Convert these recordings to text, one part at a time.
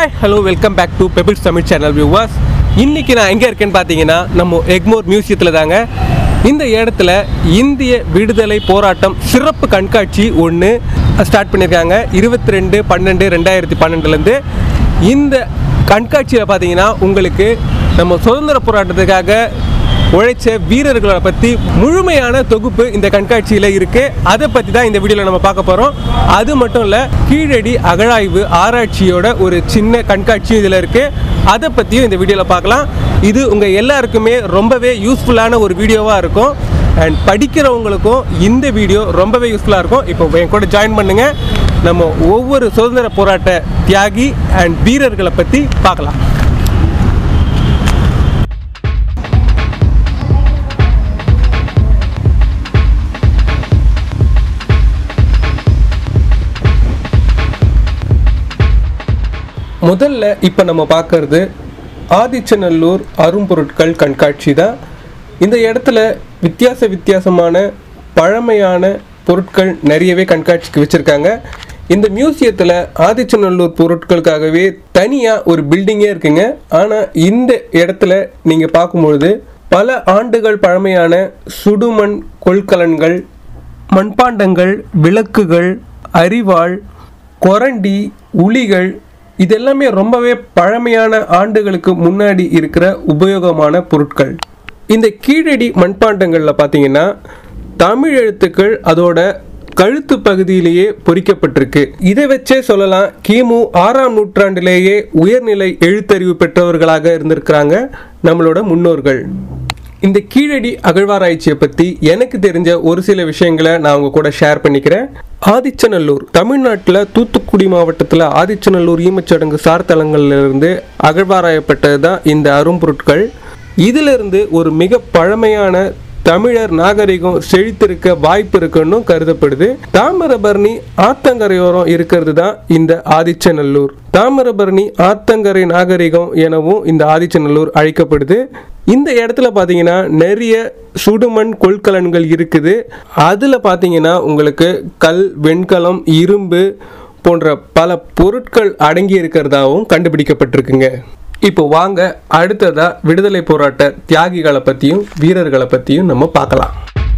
hi hello welcome back to Pebbles Tamil channel viewers இன்னைக்கு நான் எங்கே இருக்கேன்னு பார்த்தீங்கன்னா நம்ம எக்மோர் மியூசியத்தில் தாங்க இந்த இடத்துல இந்திய விடுதலை போராட்டம் சிறப்பு கண்காட்சி ஒன்று ஸ்டார்ட் பண்ணியிருக்காங்க இருபத்தி ரெண்டு பன்னெண்டு ரெண்டாயிரத்தி பன்னெண்டுலேருந்து இந்த கண்காட்சியில் பார்த்தீங்கன்னா உங்களுக்கு நம்ம சுதந்திர போராட்டத்துக்காக உழைச்ச வீரர்களை பற்றி முழுமையான தொகுப்பு இந்த கண்காட்சியில் இருக்கு அதை பற்றி தான் இந்த வீடியோவில் நம்ம பார்க்க போகிறோம் அது மட்டும் இல்லை கீழடி அகழாய்வு ஆராய்ச்சியோட ஒரு சின்ன கண்காட்சியும் இதில் இருக்கு அதை பற்றியும் இந்த வீடியோவில் பார்க்கலாம் இது உங்கள் எல்லாருக்குமே ரொம்பவே யூஸ்ஃபுல்லான ஒரு வீடியோவாக இருக்கும் அண்ட் படிக்கிறவங்களுக்கும் இந்த வீடியோ ரொம்பவே யூஸ்ஃபுல்லாக இருக்கும் இப்போ என் கூட ஜாயின் பண்ணுங்க நம்ம ஒவ்வொரு சுதந்திர போராட்ட தியாகி அண்ட் வீரர்களை பற்றி பார்க்கலாம் முதல்ல இப்போ நம்ம பார்க்கறது ஆதிச்சநல்லூர் அரும்பொருட்கள் கண்காட்சி தான் இந்த இடத்துல வித்தியாச வித்தியாசமான பழமையான பொருட்கள் நிறையவே கண்காட்சிக்கு வச்சுருக்காங்க இந்த மியூசியத்தில் ஆதிச்சநல்லூர் பொருட்களுக்காகவே தனியாக ஒரு பில்டிங்கே இருக்குங்க ஆனால் இந்த இடத்துல நீங்கள் பார்க்கும்பொழுது பல ஆண்டுகள் பழமையான சுடுமண் கொள்கலன்கள் மண்பாண்டங்கள் விளக்குகள் அரிவாள் கொரண்டி உளிகள் இதெல்லாமே ரொம்பவே பழமையான ஆண்டுகளுக்கு முன்னாடி இருக்கிற உபயோகமான பொருட்கள் இந்த கீழடி மண்பாண்டங்களில் பார்த்தீங்கன்னா தமிழ் எழுத்துக்கள் அதோட கழுத்து பகுதியிலேயே பொறிக்கப்பட்டிருக்கு இதை வச்சே சொல்லலாம் கிமு ஆறாம் நூற்றாண்டிலேயே உயர்நிலை எழுத்தறிவு பெற்றவர்களாக இருந்திருக்கிறாங்க நம்மளோட முன்னோர்கள் இந்த கீழடி அகழ்வாராய்ச்சியை பற்றி எனக்கு தெரிஞ்ச ஒரு சில விஷயங்களை நான் உங்க கூட ஷேர் பண்ணிக்கிறேன் ஆதிச்சநல்லூர் தமிழ்நாட்டில் தூத்துக்குடி மாவட்டத்தில் ஆதிச்சநல்லூர் ஈமச்சடங்கு சார் தலங்கள்லேருந்து அகழ்வாராயப்பட்டது தான் இந்த அரும்பொருட்கள் இதிலிருந்து ஒரு மிக பழமையான தமிழர் நாகரிகம் செழித்திருக்க வாய்ப்பு இருக்குன்னு கருதப்படுது தாமிரபரணி ஆத்தங்கரையோரம் இருக்கிறது தான் இந்த ஆதிச்சநல்லூர் தாமிரபரணி ஆத்தங்கரை நாகரிகம் எனவும் இந்த ஆதிச்சநல்லூர் அழைக்கப்படுது இந்த இடத்துல பார்த்தீங்கன்னா நிறைய சுடுமண் கொள்கலன்கள் இருக்குது அதில் பார்த்தீங்கன்னா உங்களுக்கு கல் வெண்கலம் இரும்பு போன்ற பல பொருட்கள் அடங்கி இருக்கிறதாவும் கண்டுபிடிக்கப்பட்டிருக்குங்க இப்போ வாங்க அடுத்ததா விடுதலை போராட்ட தியாகிகளை பற்றியும் வீரர்களை பற்றியும் நம்ம பார்க்கலாம்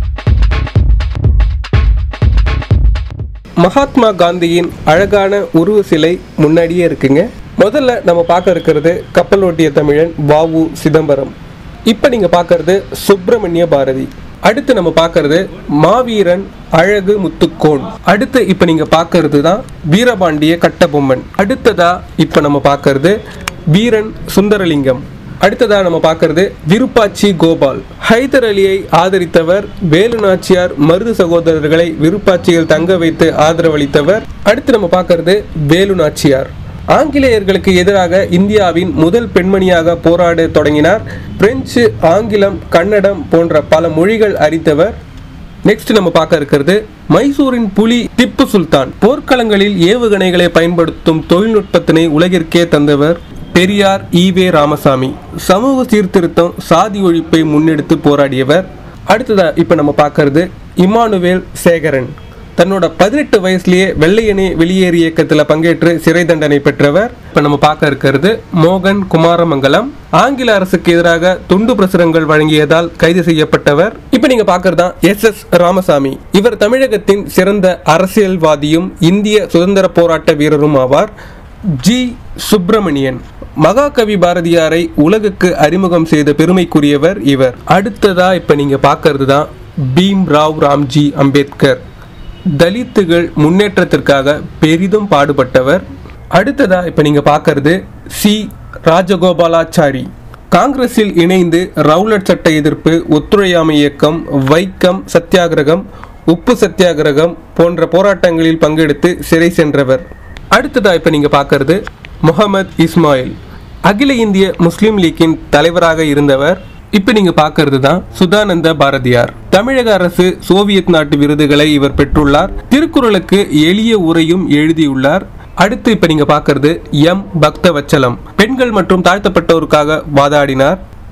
மகாத்மா காந்தியின் அழகான உருவ சிலை முன்னாடியே இருக்குங்க முதல்ல நம்ம பார்க்க இருக்கிறது கப்பலோட்டிய தமிழன் வாவு சிதம்பரம் இப்போ நீங்கள் பார்க்கறது சுப்பிரமணிய பாரதி அடுத்து நம்ம பார்க்கறது மாவீரன் அழகு முத்துக்கோன் அடுத்து இப்போ நீங்கள் பார்க்கறது தான் வீரபாண்டிய கட்டபொம்மன் அடுத்ததா இப்போ நம்ம பார்க்கறது வீரன் சுந்தரலிங்கம் அடுத்ததா நம்ம பார்க்கறது விருப்பாச்சி கோபால் ஹைதர் அலியை ஆதரித்தவர் வேலு நாச்சியார் மருது சகோதரர்களை விருப்பாட்சியில் தங்க வைத்து ஆதரவளித்தவர் அடுத்து நம்ம பார்க்கறது வேலு நாச்சியார் ஆங்கிலேயர்களுக்கு எதிராக இந்தியாவின் முதல் பெண்மணியாக போராட தொடங்கினார் பிரெஞ்சு ஆங்கிலம் கன்னடம் போன்ற பல மொழிகள் அறிந்தவர் நெக்ஸ்ட் நம்ம பார்க்க இருக்கிறது மைசூரின் புலி திப்பு சுல்தான் போர்க்களங்களில் ஏவுகணைகளை பயன்படுத்தும் தொழில்நுட்பத்தினை உலகிற்கே தந்தவர் பெரியார் ஈவே ராமசாமி சமூக சீர்திருத்தம் சாதி ஒழிப்பை முன்னெடுத்து போராடியவர் அடுத்ததா இப்போ நம்ம பார்க்கறது இமானுவேல் சேகரன் தன்னோட பதினெட்டு வயசுலயே வெள்ளையணி வெளியேறு இயக்கத்தில் பங்கேற்று சிறை தண்டனை பெற்றவர் இப்போ நம்ம பார்க்க இருக்கிறது மோகன் குமாரமங்கலம் ஆங்கில அரசுக்கு எதிராக துண்டு பிரசுரங்கள் வழங்கியதால் கைது செய்யப்பட்டவர் இப்போ நீங்க பார்க்கறதா எஸ் எஸ் ராமசாமி இவர் தமிழகத்தின் சிறந்த அரசியல்வாதியும் இந்திய சுதந்திர போராட்ட வீரரும் ஆவார் ஜி சுப்பிரமணியன் மகாகவி பாரதியாரை உலகுக்கு அறிமுகம் செய்த பெருமைக்குரியவர் இவர் அடுத்ததா இப்ப நீங்க பார்க்கறது தான் பீம் ராவ் ராம்ஜி அம்பேத்கர் தலித்துகள் முன்னேற்றத்திற்காக பெரிதும் பாடுபட்டவர் அடுத்ததா இப்ப நீங்க பார்க்கறது சி ராஜகோபாலாச்சாரி காங்கிரஸில் இணைந்து ரவுலட் சட்ட எதிர்ப்பு ஒத்துழையாமை இயக்கம் வைக்கம் சத்தியாகிரகம் உப்பு சத்தியாகிரகம் போன்ற போராட்டங்களில் பங்கெடுத்து சிறை சென்றவர் அடுத்ததா இப்ப நீங்க பார்க்கறது முகமது இஸ்மாயில் அகில இந்திய முஸ்லீம் லீக்கின் தலைவராக இருந்தவர் இப்ப நீங்க பார்க்கறது தான் சுதானந்த பாரதியார் தமிழக அரசு சோவியத் நாட்டு விருதுகளை இவர் பெற்றுள்ளார் திருக்குறளுக்கு எளிய உரையும் எழுதியுள்ளார் அடுத்து இப்ப நீங்க பார்க்கறது எம் பக்தவச்சலம் பெண்கள் மற்றும் தாழ்த்தப்பட்டோருக்காக வாதாடினார்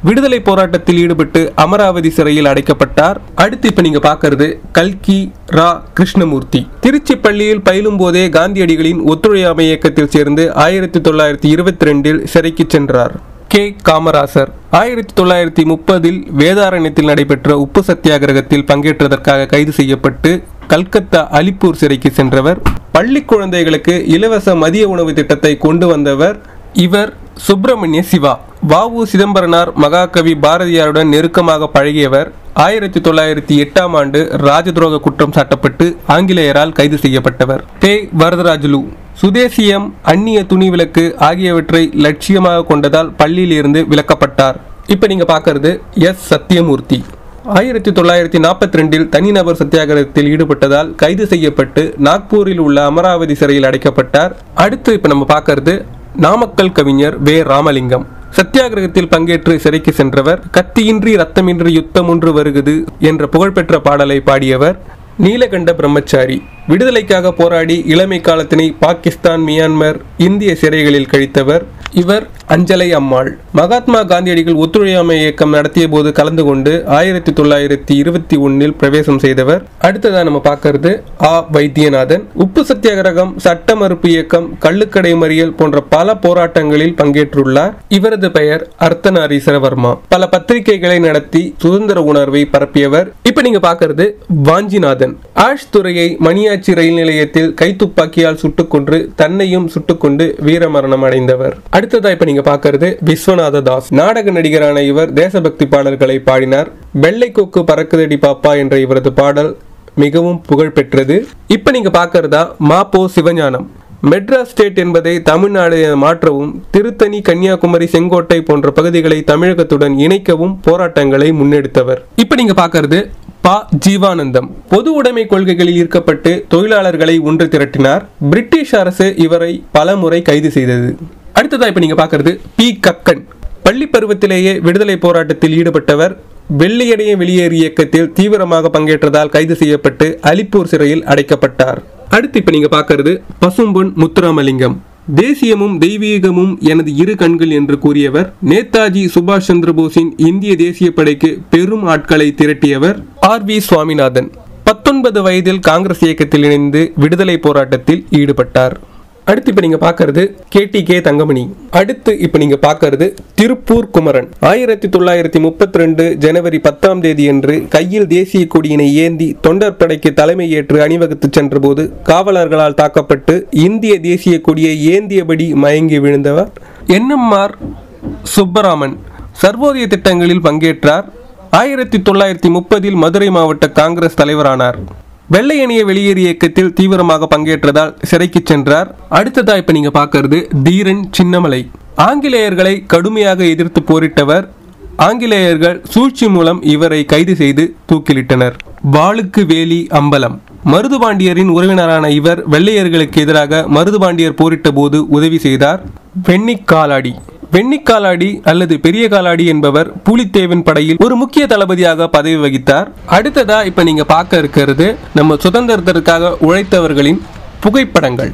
விடுதலை போராட்டத்தில் ஈடுபட்டு அமராவதி சிறையில் அடைக்கப்பட்டார் அடுத்து இப்ப நீங்க பார்க்கிறது கல்கி ரா கிருஷ்ணமூர்த்தி திருச்சி பள்ளியில் பயிலும் போதே காந்தியடிகளின் ஒத்துழையாமை இயக்கத்தில் சேர்ந்து ஆயிரத்தி தொள்ளாயிரத்தி இருபத்தி ரெண்டில் சிறைக்கு சென்றார் கே காமராசர் ஆயிரத்தி தொள்ளாயிரத்தி முப்பதில் வேதாரண்யத்தில் நடைபெற்ற உப்பு சத்தியாகிரகத்தில் பங்கேற்றதற்காக கைது செய்யப்பட்டு கல்கத்தா அலிப்பூர் சிறைக்கு சென்றவர் பள்ளி குழந்தைகளுக்கு இலவச மதிய உணவு திட்டத்தை கொண்டு வந்தவர் இவர் சுப்பிரமணிய சிவா வாவு சிதம்பரனார் மகாகவி பாரதியாருடன் நெருக்கமாக பழகியவர் ஆயிரத்தி தொள்ளாயிரத்தி எட்டாம் ஆண்டு ராஜதுரோக குற்றம் சாட்டப்பட்டு ஆங்கிலேயரால் கைது செய்யப்பட்டவர் தே வரதராஜுலு சுதேசியம் அந்நிய துணி விலக்கு ஆகியவற்றை லட்சியமாக கொண்டதால் பள்ளியிலிருந்து விலக்கப்பட்டார் இப்ப நீங்க பார்க்கறது எஸ் சத்தியமூர்த்தி ஆயிரத்தி தொள்ளாயிரத்தி நாற்பத்தி ரெண்டில் தனிநபர் சத்தியாகிரகத்தில் ஈடுபட்டதால் கைது செய்யப்பட்டு நாக்பூரில் உள்ள அமராவதி சிறையில் அடைக்கப்பட்டார் அடுத்து இப்ப நம்ம பார்க்கறது நாமக்கல் கவிஞர் வே ராமலிங்கம் சத்தியாகிரகத்தில் பங்கேற்று சிறைக்கு சென்றவர் கத்தியின்றி ரத்தமின்றி யுத்தம் ஒன்று வருகுது என்ற புகழ்பெற்ற பாடலை பாடியவர் நீலகண்ட பிரம்மச்சாரி விடுதலைக்காக போராடி இளமை காலத்தினை பாகிஸ்தான் மியான்மர் இந்திய சிறைகளில் கழித்தவர் இவர் அஞ்சலை அம்மாள் மகாத்மா காந்தியடிகள் ஒத்துழையாமை இயக்கம் நடத்திய போது கலந்து கொண்டு ஆயிரத்தி தொள்ளாயிரத்தி இருபத்தி ஒன்னில் பிரவேசம் செய்தவர் அடுத்ததா நம்ம பார்க்கறது ஆ வைத்தியநாதன் உப்பு சத்தியாகிரகம் சட்ட மறுப்பு இயக்கம் கள்ளுக்கடை மறியல் போன்ற பல போராட்டங்களில் பங்கேற்றுள்ளார் இவரது பெயர் அர்த்தநாரீஸ்வரவர்மா பல பத்திரிகைகளை நடத்தி சுதந்திர உணர்வை பரப்பியவர் இப்ப நீங்க பார்க்கறது வாஞ்சிநாதன் ஆஷ் துறையை மணியாச்சி ரயில் நிலையத்தில் கைத்துப்பாக்கியால் சுட்டுக்கொன்று தன்னையும் சுட்டுக்கொண்டு வீரமரணம் அடைந்தவர் அடுத்ததா இப்ப நீங்க பார்க்கறது விஸ்வநாத தாஸ் நாடக நடிகரான இவர் தேசபக்தி பாடல்களை பாடினார் வெள்ளை கொக்கு பறக்குதடி பாப்பா என்ற இவரது பாடல் மிகவும் புகழ் பெற்றது இப்ப நீங்க பார்க்கறதா மாப்போ சிவஞானம் மெட்ராஸ் ஸ்டேட் என்பதை தமிழ்நாடு என மாற்றவும் திருத்தணி கன்னியாகுமரி செங்கோட்டை போன்ற பகுதிகளை தமிழகத்துடன் இணைக்கவும் போராட்டங்களை முன்னெடுத்தவர் இப்ப நீங்க பார்க்கறது பா ஜீவானந்தம் பொது உடைமை கொள்கைகளில் ஈர்க்கப்பட்டு தொழிலாளர்களை ஒன்று திரட்டினார் பிரிட்டிஷ் அரசு இவரை பல முறை கைது செய்தது அடுத்ததா இப்ப நீங்க பார்க்கறது பி கக்கன் பள்ளி பருவத்திலேயே விடுதலை போராட்டத்தில் ஈடுபட்டவர் வெள்ளையடைய வெளியேறு இயக்கத்தில் தீவிரமாக பங்கேற்றதால் கைது செய்யப்பட்டு அலிப்பூர் சிறையில் அடைக்கப்பட்டார் அடுத்து இப்ப நீங்க பார்க்கறது பசும்பொன் முத்துராமலிங்கம் தேசியமும் தெய்வீகமும் எனது இரு கண்கள் என்று கூறியவர் நேதாஜி சுபாஷ் சந்திரபோஸின் இந்திய தேசிய படைக்கு பெரும் ஆட்களை திரட்டியவர் ஆர் வி சுவாமிநாதன் பத்தொன்பது வயதில் காங்கிரஸ் இயக்கத்தில் இணைந்து விடுதலை போராட்டத்தில் ஈடுபட்டார் அடுத்து இப்ப நீங்க பாக்குறது கேடி கே தங்கமணி அடுத்து இப்ப நீங்க பாக்குறது திருப்பூர் குமரன் ஆயிரத்தி தொள்ளாயிரத்தி முப்பத்தி ரெண்டு ஜனவரி பத்தாம் தேதி அன்று கையில் தேசிய கொடியினை ஏந்தி தொண்டர் படைக்கு தலைமை ஏற்று அணிவகுத்து சென்றபோது காவலர்களால் தாக்கப்பட்டு இந்திய தேசிய கொடியை ஏந்தியபடி மயங்கி விழுந்தவர் என்எம்ஆர் சுப்பராமன் சர்வோதய திட்டங்களில் பங்கேற்றார் ஆயிரத்தி தொள்ளாயிரத்தி முப்பதில் மதுரை மாவட்ட காங்கிரஸ் தலைவரானார் வெள்ளை அணிய வெளியேறு இயக்கத்தில் தீவிரமாக பங்கேற்றதால் சிறைக்கு சென்றார் அடுத்ததா இப்ப நீங்க பார்க்கறது தீரன் சின்னமலை ஆங்கிலேயர்களை கடுமையாக எதிர்த்து போரிட்டவர் ஆங்கிலேயர்கள் சூழ்ச்சி மூலம் இவரை கைது செய்து தூக்கிலிட்டனர் வாளுக்கு வேலி அம்பலம் மருதுபாண்டியரின் உறவினரான இவர் வெள்ளையர்களுக்கு எதிராக மருதுபாண்டியர் போரிட்ட போது உதவி செய்தார் வெண்ணிக் காலாடி வெண்ணிக்காலாடி அல்லது பெரிய காலாடி என்பவர் பூலித்தேவன் படையில் ஒரு முக்கிய தளபதியாக பதவி வகித்தார் அடுத்ததா இப்ப நீங்க பார்க்க இருக்கிறது நம்ம சுதந்திரத்திற்காக உழைத்தவர்களின் புகைப்படங்கள்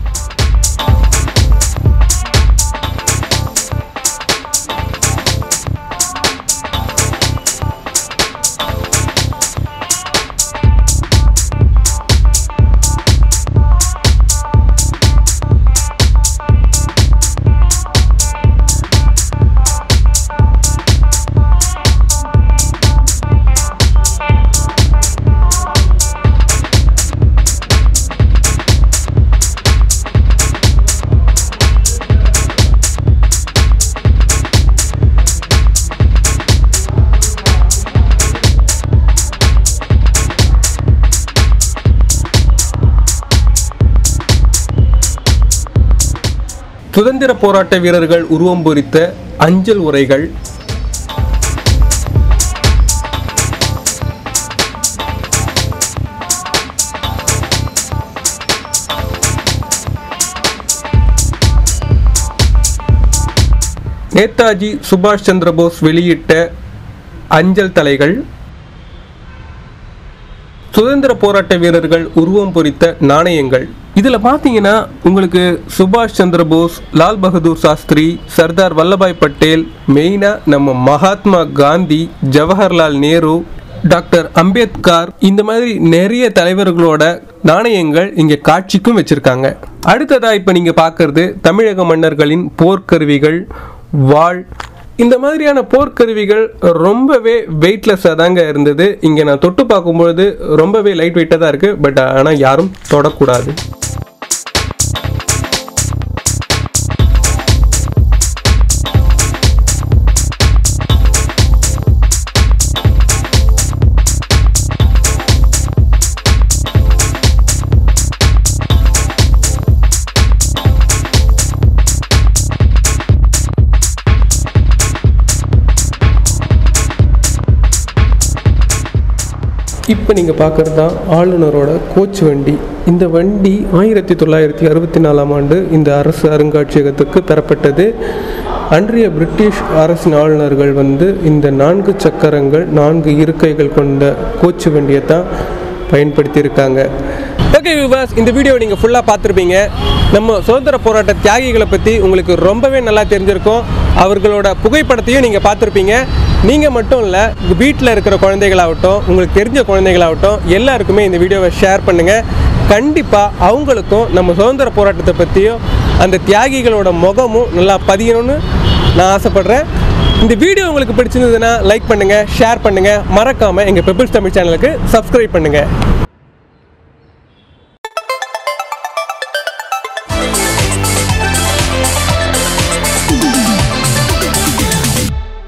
சுதந்திர போராட்ட வீரர்கள் உருவம் பொறித்த அஞ்சல் உரைகள் நேதாஜி சுபாஷ் சந்திர போஸ் வெளியிட்ட அஞ்சல் தலைகள் சுதந்திர போராட்ட வீரர்கள் உருவம் பொறித்த நாணயங்கள் இதில் பார்த்தீங்கன்னா உங்களுக்கு சுபாஷ் சந்திர போஸ் லால் பகதூர் சாஸ்திரி சர்தார் வல்லபாய் பட்டேல் மெயினாக நம்ம மகாத்மா காந்தி ஜவஹர்லால் நேரு டாக்டர் அம்பேத்கர் இந்த மாதிரி நிறைய தலைவர்களோட நாணயங்கள் இங்கே காட்சிக்கும் வச்சிருக்காங்க அடுத்ததா இப்போ நீங்கள் பார்க்கறது தமிழக மன்னர்களின் போர்க்கருவிகள் வாள் இந்த மாதிரியான போர்க்கருவிகள் ரொம்பவே வெயிட்லெஸ்ஸாக தாங்க இருந்தது இங்கே நான் தொட்டு பார்க்கும்பொழுது ரொம்பவே லைட் வெயிட்டாக தான் இருக்குது பட் ஆனால் யாரும் தொடக்கூடாது இப்போ நீங்கள் பார்க்குறது தான் ஆளுநரோட கோச் வண்டி இந்த வண்டி ஆயிரத்தி தொள்ளாயிரத்தி அறுபத்தி நாலாம் ஆண்டு இந்த அரசு அருங்காட்சியகத்துக்கு பெறப்பட்டது அன்றைய பிரிட்டிஷ் அரசின் ஆளுநர்கள் வந்து இந்த நான்கு சக்கரங்கள் நான்கு இருக்கைகள் கொண்ட கோச் வண்டியை தான் பயன்படுத்தியிருக்காங்க ஓகே விவாஸ் இந்த வீடியோ நீங்கள் ஃபுல்லாக பார்த்துருப்பீங்க நம்ம சுதந்திர போராட்ட தியாகிகளை பற்றி உங்களுக்கு ரொம்பவே நல்லா தெரிஞ்சிருக்கும் அவர்களோட புகைப்படத்தையும் நீங்கள் பார்த்துருப்பீங்க நீங்கள் மட்டும் இல்லை உங்கள் வீட்டில் இருக்கிற குழந்தைகளாகட்டும் உங்களுக்கு தெரிஞ்ச குழந்தைகளாகட்டும் எல்லாருக்குமே இந்த வீடியோவை ஷேர் பண்ணுங்கள் கண்டிப்பாக அவங்களுக்கும் நம்ம சுதந்திர போராட்டத்தை பற்றியும் அந்த தியாகிகளோட முகமும் நல்லா பதியணும்னு நான் ஆசைப்பட்றேன் இந்த வீடியோ உங்களுக்கு பிடிச்சிருந்ததுன்னா லைக் பண்ணுங்கள் ஷேர் பண்ணுங்கள் மறக்காமல் எங்கள் பெப்பிள்ஸ் தமிழ் சேனலுக்கு சப்ஸ்கிரைப் பண்ணுங்கள்